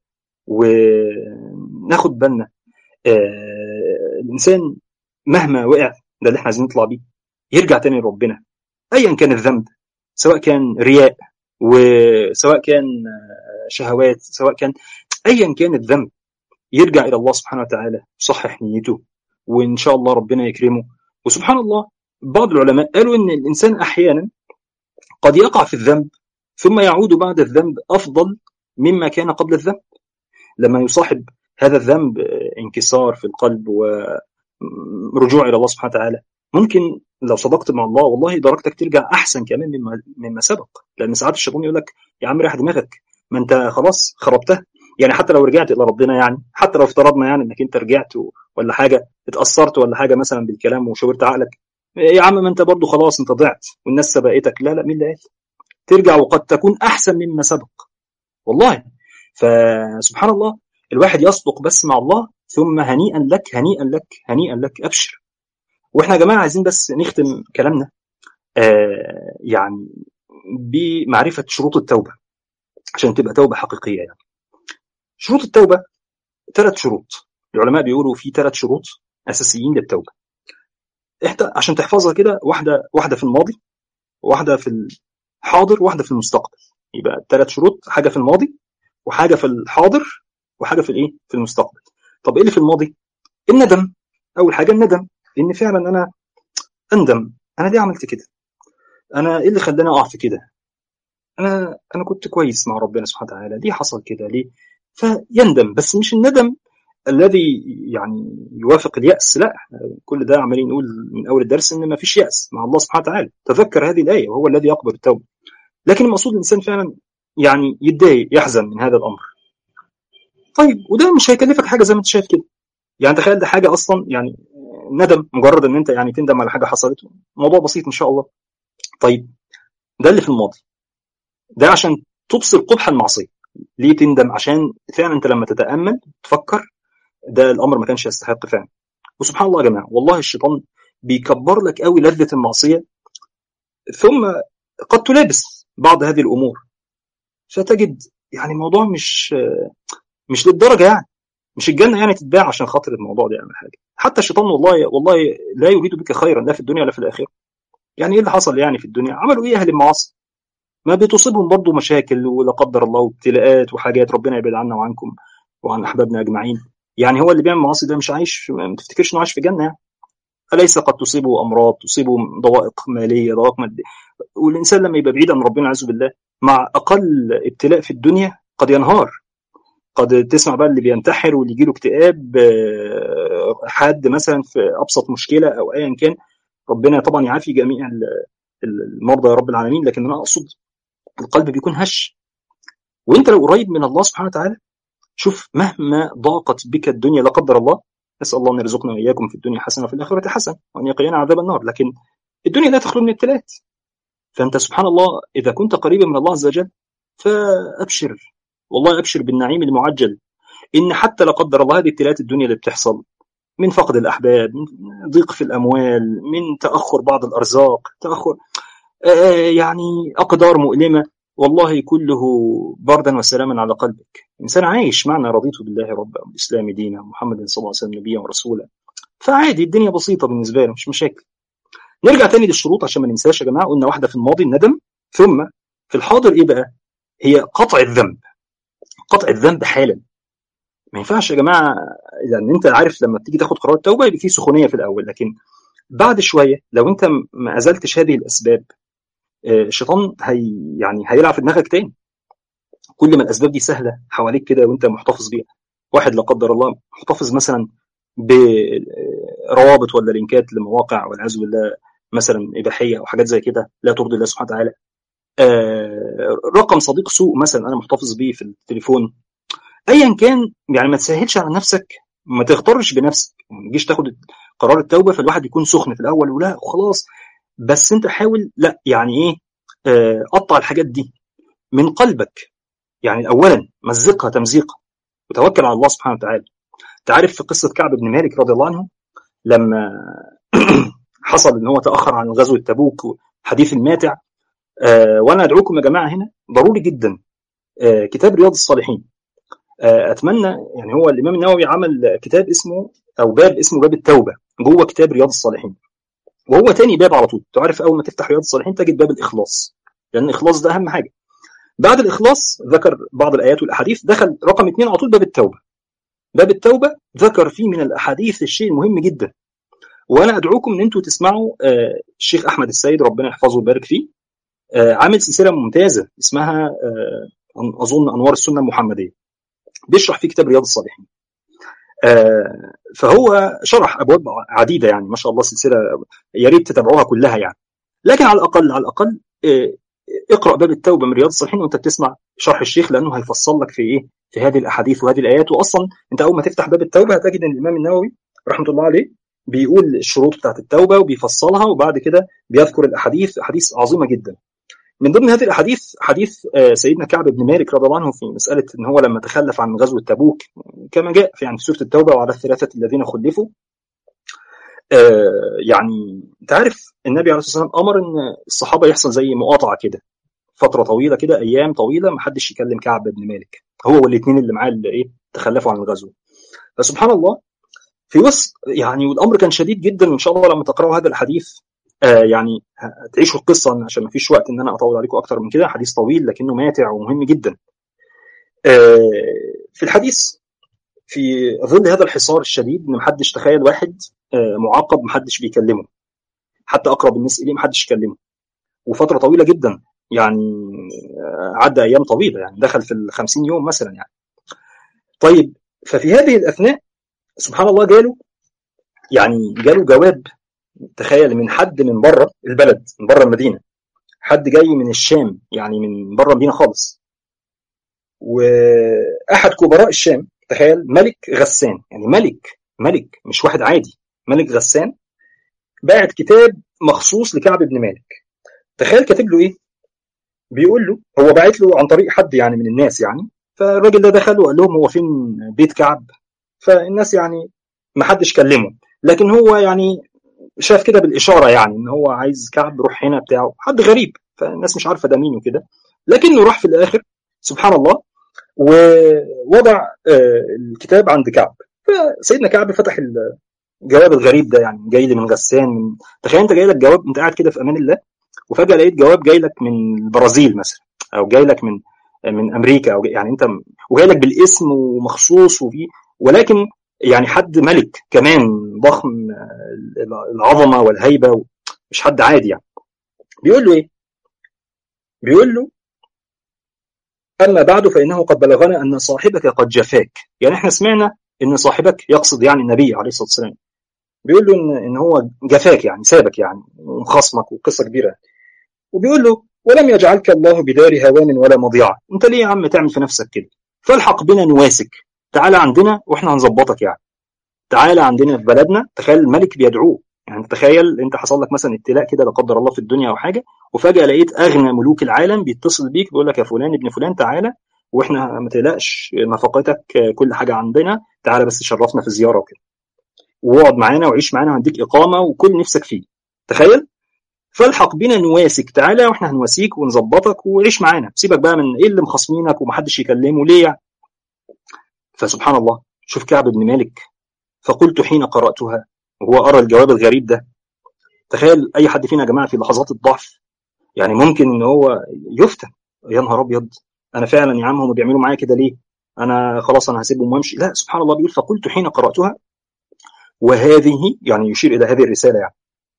وناخد بالنا الانسان مهما وقع ده اللي احنا عايزين نطلع بيه يرجع تاني لربنا ايا كان الذنب سواء كان رياء وسواء كان شهوات سواء كان ايا كان الذنب يرجع الى الله سبحانه وتعالى يصحح نيته وان شاء الله ربنا يكرمه وسبحان الله بعض العلماء قالوا ان الانسان احيانا قد يقع في الذنب ثم يعود بعد الذنب افضل مما كان قبل الذنب لما يصاحب هذا الذنب انكسار في القلب ورجوع الى الله سبحانه وتعالى ممكن لو صدقت مع الله والله درجتك ترجع احسن كمان مما مما سبق لان ساعات الشيطان يقول لك يا عم ريح دماغك ما انت خلاص خربتها يعني حتى لو رجعت الى ربنا يعني حتى لو افترضنا يعني انك انت رجعت ولا حاجه اتاثرت ولا حاجه مثلا بالكلام وشاورت عقلك يا عم ما انت برضه خلاص انت ضعت والناس سبقتك لا لا مين اللي قال ترجع وقد تكون احسن مما سبق والله فسبحان الله الواحد يصدق بس مع الله ثم هنيئا لك هنيئا لك هنيئا لك ابشر واحنا يا جماعه عايزين بس نختم كلامنا آه يعني بمعرفه شروط التوبه عشان تبقى توبه حقيقيه يعني شروط التوبه ثلاث شروط العلماء بيقولوا في ثلاث شروط اساسيين للتوبه احدى عشان تحفظها كده واحده واحده في الماضي واحده في الحاضر واحده في المستقبل يبقى ثلاث شروط حاجه في الماضي وحاجه في الحاضر وحاجه في الايه في المستقبل طب ايه اللي في الماضي الندم اول حاجه الندم ان فعلا انا اندم انا ليه عملت كده انا ايه اللي خلاني اقع في كده انا انا كنت كويس مع ربنا سبحانه وتعالى ليه حصل كده ليه فيندم بس مش الندم الذي يعني يوافق اليأس لا كل ده عمالين نقول من أول الدرس إن ما فيش يأس مع الله سبحانه وتعالى تذكر هذه الآية وهو الذي يقبل التوبة لكن المقصود الإنسان فعلا يعني يتضايق يحزن من هذا الأمر طيب وده مش هيكلفك حاجة زي ما أنت شايف كده يعني تخيل ده حاجة أصلا يعني ندم مجرد إن أنت يعني تندم على حاجة حصلت موضوع بسيط إن شاء الله طيب ده اللي في الماضي ده عشان تبصر قبح المعصية ليه تندم عشان فعلا انت لما تتامل تفكر ده الامر ما كانش يستحق فعلا وسبحان الله يا جماعه والله الشيطان بيكبر لك قوي لذه المعصيه ثم قد تلابس بعض هذه الامور فتجد يعني الموضوع مش مش للدرجه يعني مش الجنه يعني تتباع عشان خاطر الموضوع ده يعمل حاجه حتى الشيطان والله والله لا يريد بك خيرا لا في الدنيا ولا في الاخره يعني ايه اللي حصل يعني في الدنيا عملوا ايه اهل المعاصي ما بتصيبهم برضه مشاكل ولا قدر الله ابتلاءات وحاجات ربنا يبعد عنا وعنكم وعن احبابنا اجمعين يعني هو اللي بيعمل معاصي ده مش عايش ما تفتكرش انه عايش في جنه يعني اليس قد تصيبه امراض تصيبه ضوائق ماليه ضوائق ماديه والانسان لما يبقى بعيد عن ربنا عز بالله مع اقل ابتلاء في الدنيا قد ينهار قد تسمع بقى اللي بينتحر واللي يجيله اكتئاب حد مثلا في ابسط مشكله او ايا كان ربنا طبعا يعافي جميع المرضى يا رب العالمين لكن انا اقصد القلب بيكون هش وانت لو قريب من الله سبحانه وتعالى شوف مهما ضاقت بك الدنيا لا قدر الله نسال الله ان يرزقنا واياكم في الدنيا حسنه وفي الاخره حسنه وان يقينا عذاب النار لكن الدنيا لا تخلو من ابتلاءات فانت سبحان الله اذا كنت قريبا من الله عز وجل فابشر والله ابشر بالنعيم المعجل ان حتى لا قدر الله هذه ابتلاءات الدنيا اللي بتحصل من فقد الاحباب من ضيق في الاموال من تاخر بعض الارزاق تاخر يعني اقدار مؤلمه والله كله بردا وسلاما على قلبك انسان عايش معنا رضيت بالله ربا والاسلام دينا محمد صلى الله عليه وسلم نبيا ورسولا فعادي الدنيا بسيطه بالنسبه له مش مشاكل نرجع تاني للشروط عشان ما ننساش يا جماعه قلنا واحده في الماضي الندم ثم في الحاضر ايه بقى هي قطع الذنب قطع الذنب حالا ما ينفعش يا جماعه لان انت عارف لما تيجي تاخد قرار التوبه يبقى في سخونيه في الاول لكن بعد شويه لو انت ما ازلتش هذه الاسباب الشيطان هي يعني هيلعب في دماغك تاني كل ما الاسباب دي سهله حواليك كده وانت محتفظ بيها واحد لا قدر الله محتفظ مثلا بروابط ولا لينكات لمواقع والعياذ بالله مثلا اباحيه او حاجات زي كده لا ترضي الله سبحانه وتعالى آه رقم صديق سوء مثلا انا محتفظ بيه في التليفون ايا كان يعني ما تسهلش على نفسك ما تغترش بنفسك ما تجيش تاخد قرار التوبه فالواحد يكون سخن في الاول ولا وخلاص بس انت حاول لا يعني ايه آه قطع الحاجات دي من قلبك يعني اولا مزقها تمزيقا وتوكل على الله سبحانه وتعالى تعرف في قصه كعب بن مالك رضي الله عنه لما حصل ان هو تاخر عن غزوه تبوك حديث الماتع آه وانا ادعوكم يا جماعه هنا ضروري جدا آه كتاب رياض الصالحين آه اتمنى يعني هو الامام النووي عمل كتاب اسمه او باب اسمه باب التوبه جوه كتاب رياض الصالحين وهو تاني باب على طول تعرف اول ما تفتح رياض الصالحين تجد باب الاخلاص لان الاخلاص ده اهم حاجه بعد الاخلاص ذكر بعض الايات والاحاديث دخل رقم اثنين على طول باب التوبه باب التوبه ذكر فيه من الاحاديث الشيء المهم جدا وانا ادعوكم ان انتم تسمعوا آه الشيخ احمد السيد ربنا يحفظه ويبارك فيه آه عامل سلسله ممتازه اسمها آه اظن انوار السنه المحمديه بيشرح في كتاب رياض الصالحين فهو شرح ابواب عديده يعني ما شاء الله سلسله يا ريت تتابعوها كلها يعني لكن على الاقل على الاقل اقرا باب التوبه من رياض الصالحين وانت بتسمع شرح الشيخ لانه هيفصل لك في ايه في هذه الاحاديث وهذه الايات واصلا انت اول ما تفتح باب التوبه هتجد ان الامام النووي رحمه الله عليه بيقول الشروط بتاعت التوبه وبيفصلها وبعد كده بيذكر الاحاديث احاديث عظيمه جدا من ضمن هذه الاحاديث حديث سيدنا كعب بن مالك رضي الله عنه في مساله ان هو لما تخلف عن غزوه تبوك كما جاء في يعني في سوره التوبه وعلى الثلاثه الذين خلفوا يعني انت عارف النبي عليه الصلاه والسلام امر ان الصحابه يحصل زي مقاطعه كده فتره طويله كده ايام طويله ما حدش يكلم كعب بن مالك هو والاثنين اللي معاه اللي ايه تخلفوا عن الغزو فسبحان الله في وسط يعني والامر كان شديد جدا ان شاء الله لما تقراوا هذا الحديث آه يعني تعيشوا القصه عشان ما فيش وقت ان انا اطول عليكم اكتر من كده حديث طويل لكنه ماتع ومهم جدا آه في الحديث في ظل هذا الحصار الشديد ان محدش تخيل واحد آه معاقب محدش بيكلمه حتى اقرب الناس اليه محدش يكلمه وفتره طويله جدا يعني عدى ايام طويله يعني دخل في ال 50 يوم مثلا يعني طيب ففي هذه الاثناء سبحان الله جاله يعني جاله جواب تخيل من حد من بره البلد من بره المدينه حد جاي من الشام يعني من بره المدينه خالص واحد كبراء الشام تخيل ملك غسان يعني ملك ملك مش واحد عادي ملك غسان باعت كتاب مخصوص لكعب بن مالك تخيل كاتب له ايه بيقول له هو باعت له عن طريق حد يعني من الناس يعني فالراجل ده دخل وقال لهم هو فين بيت كعب فالناس يعني ما حدش كلمه لكن هو يعني شاف كده بالاشاره يعني ان هو عايز كعب روح هنا بتاعه حد غريب فالناس مش عارفه ده مين وكده لكنه راح في الاخر سبحان الله ووضع الكتاب عند كعب فسيدنا كعب فتح الجواب الغريب ده يعني جاي لي من غسان من تخيل انت جاي لك جواب انت قاعد كده في امان الله وفجاه لقيت جواب جاي لك من البرازيل مثلا او جاي لك من من امريكا او يعني انت وجاي لك بالاسم ومخصوص وفي ولكن يعني حد ملك كمان ضخم العظمه والهيبه مش حد عادي يعني بيقول له ايه؟ بيقول له اما بعد فانه قد بلغنا ان صاحبك قد جفاك يعني احنا سمعنا ان صاحبك يقصد يعني النبي عليه الصلاه والسلام بيقول له ان ان هو جفاك يعني سابك يعني ومخاصمك وقصه كبيره وبيقول له ولم يجعلك الله بدار هوان ولا مضيعه انت ليه يا عم تعمل في نفسك كده فالحق بنا نواسك تعالى عندنا واحنا هنظبطك يعني تعالى عندنا في بلدنا تخيل الملك بيدعوه يعني تخيل انت حصل لك مثلا ابتلاء كده لا قدر الله في الدنيا او حاجه وفجاه لقيت اغنى ملوك العالم بيتصل بيك بيقول لك يا فلان ابن فلان تعالى واحنا ما تقلقش نفقتك كل حاجه عندنا تعالى بس شرفنا في زياره وكده واقعد معانا وعيش معانا وهنديك اقامه وكل نفسك فيه تخيل فالحق بنا نواسك تعالى واحنا هنواسيك ونظبطك وعيش معانا سيبك بقى من ايه اللي مخاصمينك ومحدش يكلمه ليه يعني فسبحان الله شوف كعب بن مالك فقلت حين قراتها وهو ارى الجواب الغريب ده تخيل اي حد فينا يا جماعه في لحظات الضعف يعني ممكن ان هو يفتن يا نهار ابيض انا فعلا يا عم هم بيعملوا معايا كده ليه انا خلاص انا هسيبهم وامشي لا سبحان الله بيقول فقلت حين قراتها وهذه يعني يشير الى هذه الرساله يعني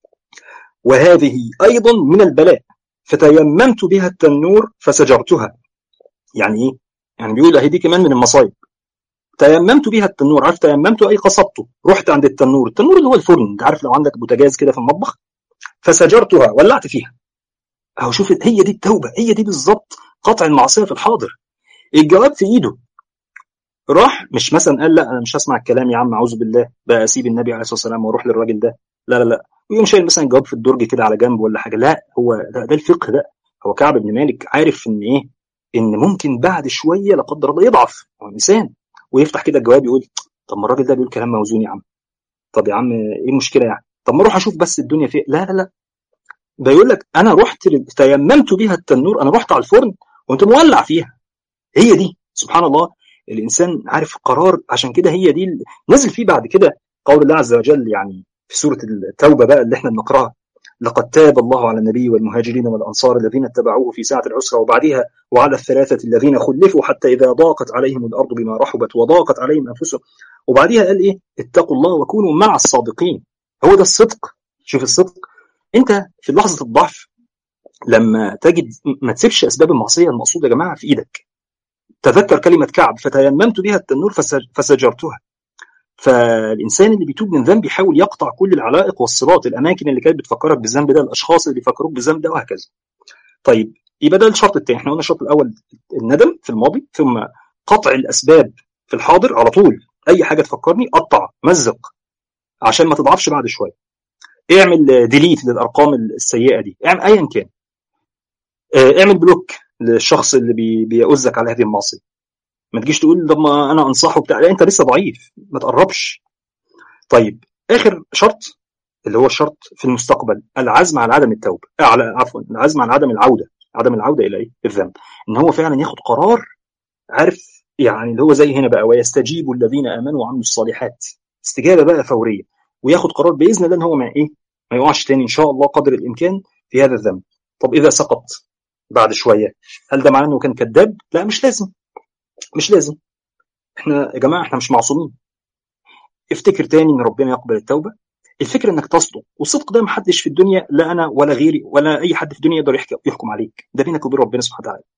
وهذه ايضا من البلاء فتيممت بها التنور فسجرتها يعني ايه يعني بيقول اهي دي كمان من المصايب تيممت بها التنور عارف تيممت اي قصدته رحت عند التنور التنور اللي هو الفرن انت عارف لو عندك بوتاجاز كده في المطبخ فسجرتها ولعت فيها اهو شوف هي دي التوبه هي دي بالظبط قطع المعصيه في الحاضر الجواب في ايده راح مش مثلا قال لا انا مش هسمع الكلام يا عم اعوذ بالله بقى اسيب النبي عليه الصلاه والسلام واروح للراجل ده لا لا لا ويقوم شايل مثلا جواب في الدرج كده على جنب ولا حاجه لا هو ده, ده الفقه ده هو كعب بن مالك عارف ان ايه ان ممكن بعد شويه لا قدر الله يضعف هو انسان ويفتح كده الجواب يقول طب ما الراجل ده بيقول كلام موزون يا عم طب يا عم ايه المشكله يعني طب ما اروح اشوف بس الدنيا فين لا لا لا ده يقول لك انا رحت تيممت بها التنور انا رحت على الفرن وانت مولع فيها هي دي سبحان الله الانسان عارف قرار عشان كده هي دي نزل فيه بعد كده قول الله عز وجل يعني في سوره التوبه بقى اللي احنا بنقراها لقد تاب الله على النبي والمهاجرين والانصار الذين اتبعوه في ساعه العسره وبعدها وعلى الثلاثه الذين خلفوا حتى اذا ضاقت عليهم الارض بما رحبت وضاقت عليهم انفسهم وبعدها قال ايه اتقوا الله وكونوا مع الصادقين هو ده الصدق شوف الصدق انت في لحظه الضعف لما تجد ما تسيبش اسباب المعصيه المقصود يا جماعه في ايدك تذكر كلمه كعب فتيممت بها التنور فسجرتها فالانسان اللي بيتوب من ذنب يحاول يقطع كل العلائق والصراط الاماكن اللي كانت بتفكرك بالذنب ده الاشخاص اللي بيفكروك بالذنب ده وهكذا طيب يبقى ده الشرط الثاني احنا قلنا الشرط الاول الندم في الماضي ثم قطع الاسباب في الحاضر على طول اي حاجه تفكرني قطع مزق عشان ما تضعفش بعد شويه اعمل ديليت للارقام السيئه دي اعمل ايا كان اعمل بلوك للشخص اللي بي بيؤذك على هذه المعصيه ما تجيش تقول طب ما انا انصحه بتاع لا انت لسه ضعيف ما تقربش طيب اخر شرط اللي هو الشرط في المستقبل العزم على عدم التوبه على عفوا العزم على عدم العوده عدم العوده الى ايه الذنب ان هو فعلا ياخد قرار عارف يعني اللي هو زي هنا بقى ويستجيب الذين امنوا وعملوا الصالحات استجابه بقى فوريه وياخد قرار باذن الله ان هو ما ايه ما يقعش تاني ان شاء الله قدر الامكان في هذا الذنب طب اذا سقط بعد شويه هل ده معناه انه كان كذاب لا مش لازم مش لازم احنا يا جماعه احنا مش معصومين افتكر تاني ان ربنا يقبل التوبه الفكره انك تصدق والصدق ده محدش في الدنيا لا انا ولا غيري ولا اي حد في الدنيا يقدر يحكي يحكم عليك ده بينك وبين ربنا سبحانه وتعالى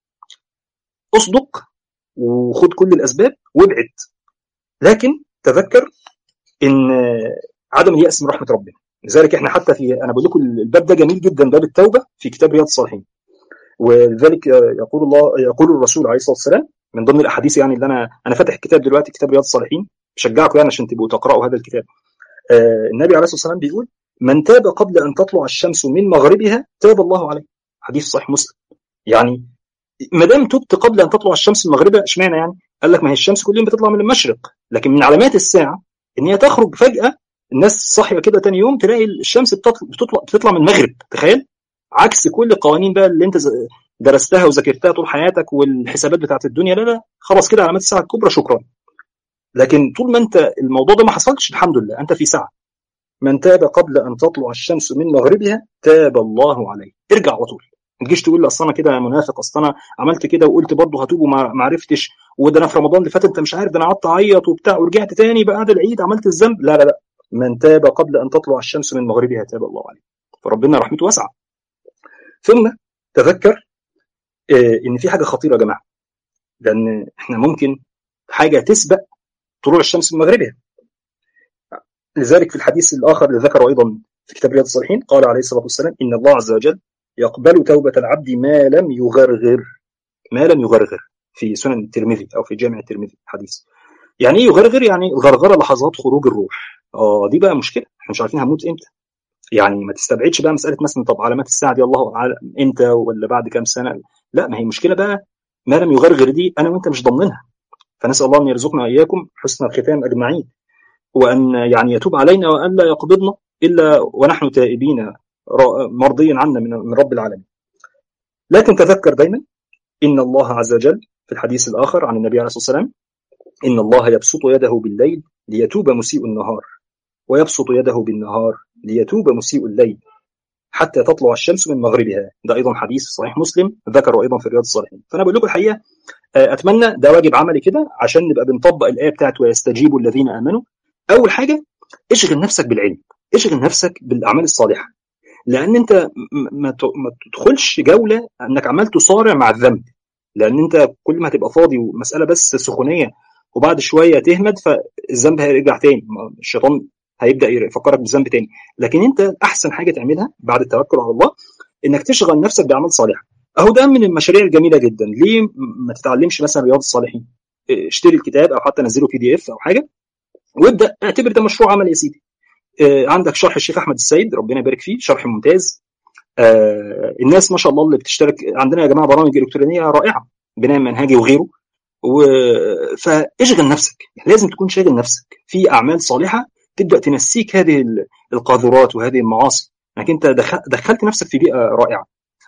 اصدق وخد كل الاسباب وابعد لكن تذكر ان عدم الياس من رحمه ربنا لذلك احنا حتى في انا بقول لكم الباب ده جميل جدا باب التوبه في كتاب رياض الصالحين ولذلك يقول الله يقول الرسول عليه الصلاه والسلام من ضمن الاحاديث يعني اللي انا انا فاتح الكتاب دلوقتي كتاب رياض الصالحين بشجعكم يعني عشان تبقوا تقراوا هذا الكتاب آه النبي عليه الصلاه والسلام بيقول من تاب قبل ان تطلع الشمس من مغربها تاب الله عليه حديث صحيح مسلم يعني ما دام تبت قبل ان تطلع الشمس من مغربها اشمعنى يعني قال لك ما هي الشمس كل يوم بتطلع من المشرق لكن من علامات الساعه ان هي تخرج فجاه الناس صاحيه كده تاني يوم تلاقي الشمس بتطلع بتطلع, بتطلع من المغرب تخيل عكس كل القوانين بقى اللي انت درستها وذاكرتها طول حياتك والحسابات بتاعت الدنيا لا لا خلاص كده علامات الساعه الكبرى شكرا لكن طول ما انت الموضوع ده ما حصلش الحمد لله انت في ساعه من تاب قبل ان تطلع الشمس من مغربها تاب الله عليه ارجع على طول ما تجيش تقول لي اصل انا كده منافق اصل انا عملت كده وقلت برضه هتوب وما عرفتش وده انا في رمضان اللي فات انت مش عارف ده انا قعدت اعيط وبتاع ورجعت تاني بعد العيد عملت الذنب لا لا لا من تاب قبل ان تطلع الشمس من مغربها تاب الله عليه فربنا رحمته واسعه ثم تذكر ان في حاجه خطيره يا جماعه لان احنا ممكن حاجه تسبق طلوع الشمس من مغربها لذلك في الحديث الاخر اللي ذكره ايضا في كتاب رياض الصالحين قال عليه الصلاه والسلام ان الله عز وجل يقبل توبة العبد ما لم يغرغر ما لم يغرغر في سنن الترمذي أو في جامع الترمذي حديث يعني ايه يغرغر يعني غرغره لحظات خروج الروح اه دي بقى مشكله احنا مش عارفين هموت امتى يعني ما تستبعدش بقى مساله مثلا طب علامات الساعه دي الله اعلم امتى ولا بعد كام سنه لا ما هي مشكله بقى ما لم يغرغر دي انا وانت مش ضامنينها فنسال الله ان يرزقنا واياكم حسن الختام اجمعين وان يعني يتوب علينا وان لا يقبضنا الا ونحن تائبين مرضيا عنا من رب العالمين لكن تذكر دايما ان الله عز وجل في الحديث الاخر عن النبي عليه الصلاه والسلام إن الله يبسط يده بالليل ليتوب مسيء النهار ويبسط يده بالنهار ليتوب مسيء الليل حتى تطلع الشمس من مغربها ده أيضا حديث صحيح مسلم ذكره أيضا في رياض الصالحين فأنا بقول لكم الحقيقة أتمنى ده واجب عملي كده عشان نبقى بنطبق الآية بتاعت ويستجيب الذين آمنوا أول حاجة اشغل نفسك بالعلم اشغل نفسك بالأعمال الصالحة لأن أنت ما تدخلش جولة أنك عمال تصارع مع الذنب لأن أنت كل ما هتبقى فاضي ومسألة بس سخونية وبعد شويه تهمد فالذنب هيرجع تاني الشيطان هيبدا يفكرك بالذنب تاني لكن انت احسن حاجه تعملها بعد التوكل على الله انك تشغل نفسك باعمال صالحه اهو ده من المشاريع الجميله جدا ليه ما تتعلمش مثلا رياض الصالحين اشتري الكتاب او حتى نزله بي دي اف او حاجه وابدا اعتبر ده مشروع عمل يا سيدي عندك شرح الشيخ احمد السيد ربنا يبارك فيه شرح ممتاز الناس ما شاء الله اللي بتشترك عندنا يا جماعه برامج الكترونيه رائعه بناء منهجي وغيره و... فاشغل نفسك لازم تكون شاغل نفسك في اعمال صالحه تبدا تنسيك هذه القاذورات وهذه المعاصي انك انت دخلت نفسك في بيئه رائعه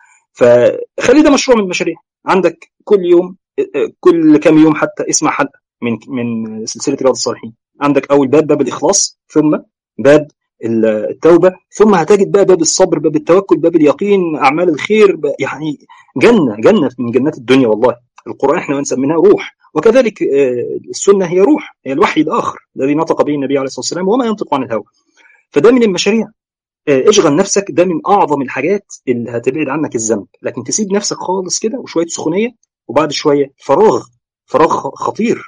فخلي ده مشروع من المشاريع عندك كل يوم كل كام يوم حتى اسمع حلقه من من سلسله رياض الصالحين عندك اول باب باب الاخلاص ثم باب التوبه ثم هتجد بقى باب الصبر باب التوكل باب اليقين اعمال الخير يعني جنه جنه من جنات الدنيا والله القرآن احنا بنسميها روح وكذلك السنة هي روح هي الوحي الآخر الذي نطق به النبي عليه الصلاة والسلام وما ينطق عن الهوى فده من المشاريع اشغل نفسك ده من أعظم الحاجات اللي هتبعد عنك الذنب لكن تسيب نفسك خالص كده وشوية سخونية وبعد شوية فراغ فراغ خطير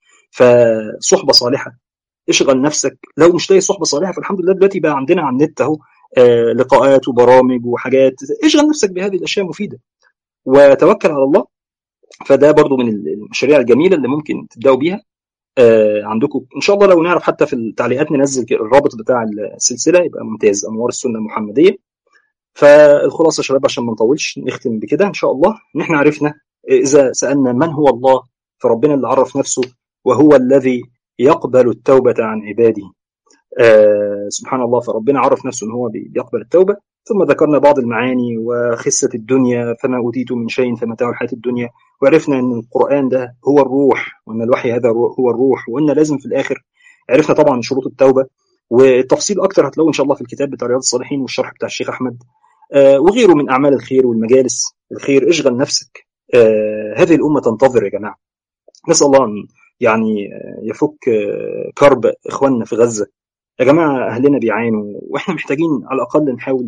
فصحبة صالحة اشغل نفسك لو مش لاقي صحبة صالحة فالحمد لله دلوقتي بقى عندنا على النت اهو لقاءات وبرامج وحاجات اشغل نفسك بهذه الأشياء مفيدة وتوكل على الله فده برضو من المشاريع الجميله اللي ممكن تبداوا بيها آه عندكم ان شاء الله لو نعرف حتى في التعليقات ننزل الرابط بتاع السلسله يبقى ممتاز انوار السنه المحمديه فالخلاصه يا شباب عشان ما نطولش نختم بكده ان شاء الله ان احنا عرفنا اذا سالنا من هو الله فربنا اللي عرف نفسه وهو الذي يقبل التوبه عن عباده آه سبحان الله فربنا عرف نفسه ان هو بيقبل التوبه ثم ذكرنا بعض المعاني وخسة الدنيا فما أوتيت من شيء فمتاع الحياة الدنيا وعرفنا أن القرآن ده هو الروح وأن الوحي هذا هو الروح وأن لازم في الآخر عرفنا طبعا شروط التوبة والتفصيل أكتر هتلاقوه إن شاء الله في الكتاب بتاع رياض الصالحين والشرح بتاع الشيخ أحمد آه وغيره من أعمال الخير والمجالس الخير اشغل نفسك آه هذه الأمة تنتظر يا جماعة نسأل الله أن يعني يفك كرب إخواننا في غزة يا جماعة أهلنا بيعانوا وإحنا محتاجين على الأقل نحاول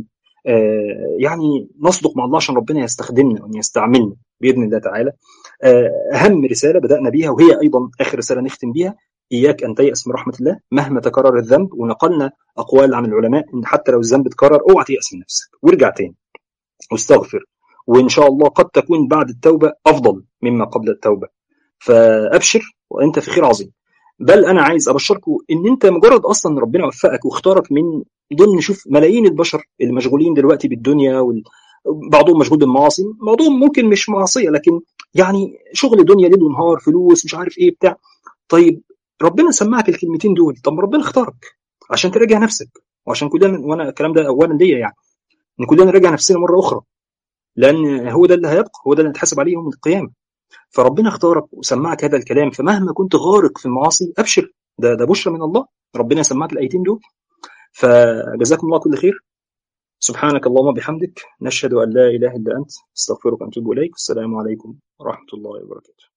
يعني نصدق مع الله عشان ربنا يستخدمنا وان يستعملنا باذن الله تعالى اهم رساله بدانا بيها وهي ايضا اخر رساله نختم بيها اياك ان تيأس من رحمه الله مهما تكرر الذنب ونقلنا اقوال عن العلماء ان حتى لو الذنب اتكرر اوعى تيأس من نفسك وارجع تاني واستغفر وان شاء الله قد تكون بعد التوبه افضل مما قبل التوبه فابشر وانت في خير عظيم بل انا عايز ابشركم ان انت مجرد اصلا ربنا وفقك واختارك من ضمن شوف ملايين البشر اللي مشغولين دلوقتي بالدنيا وال... بعضهم مشغول بالمعاصي بعضهم ممكن مش معصيه لكن يعني شغل دنيا ليل ونهار فلوس مش عارف ايه بتاع طيب ربنا سمعك الكلمتين دول طب ربنا اختارك عشان تراجع نفسك وعشان كلنا وانا الكلام ده اولا ليا يعني ان كلنا نراجع نفسنا مره اخرى لان هو ده اللي هيبقى هو ده اللي هنتحاسب عليه يوم القيامه فربنا اختارك وسمعك هذا الكلام فمهما كنت غارق في المعاصي ابشر ده ده بشرى من الله ربنا سمعك الايتين دول فجزاكم الله كل خير سبحانك اللهم وبحمدك نشهد ان لا اله الا انت استغفرك واتوب اليك السلام عليكم ورحمه الله وبركاته